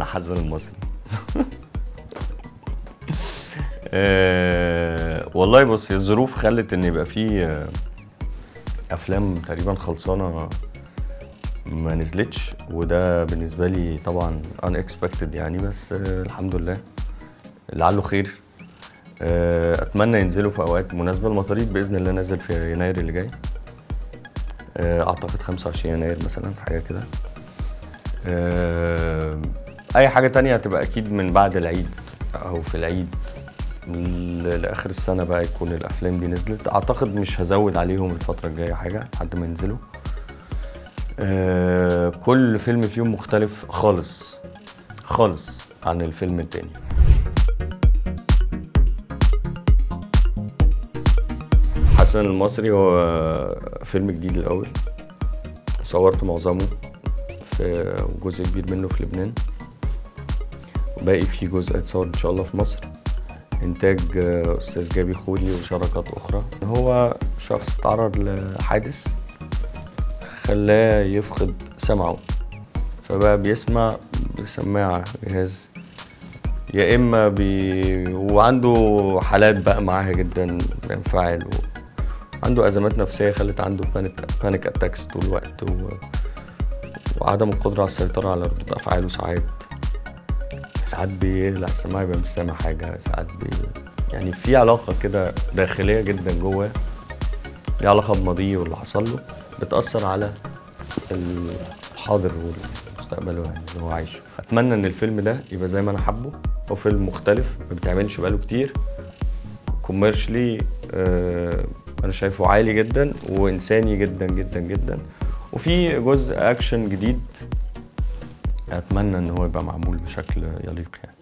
حسن المصري آه، والله بص هي الظروف خلت ان يبقى في آه، افلام تقريبا خلصانه ما نزلتش وده بالنسبه لي طبعا unexpected يعني بس آه، الحمد لله لعله خير آه، اتمنى ينزلوا في اوقات مناسبه المطاريد باذن الله نازل في يناير اللي جاي آه، اعتقد 25 يناير مثلا حاجه كده آه، اي حاجه تانية هتبقى اكيد من بعد العيد او في العيد ل- لاخر السنه بقى يكون الافلام دي نزلت اعتقد مش هزود عليهم الفتره الجايه حاجه لحد ما ينزلوا آه، كل فيلم فيهم مختلف خالص خالص عن الفيلم التاني حسن المصري هو فيلم جديد الأول صورت معظمه في جزء كبير منه في لبنان وباقي فيه جزء هيتصور إن شاء الله في مصر إنتاج آه، أستاذ جابي خولي وشراكات أخرى هو شخص تعرض لحادث خلاه يفقد سمعه فبقى بيسمع بسماعة جهاز يا إما بي... وعنده حالات بقى معاها جدا بينفعل و... عنده أزمات نفسية خلت عنده بانيك أتاكس طول الوقت و... وعدم القدرة على السيطرة على ردود أفعاله ساعات ساعات بيقلع السماعة يبقى مش سامع حاجة ساعات بي... يعني في علاقة كده داخلية جدا جواه ليها علاقة بماضيه واللي حصل له بتأثر على الحاضر ومستقبله يعني اللي هو عايشه أتمنى إن الفيلم ده يبقى زي ما أنا حابه هو فيلم مختلف ما بيتعملش بقاله كتير كوميرشلي انا شايفه عالي جدا وانساني جدا جدا جدا وفي جزء اكشن جديد اتمنى ان هو يبقى معمول بشكل يليق يعني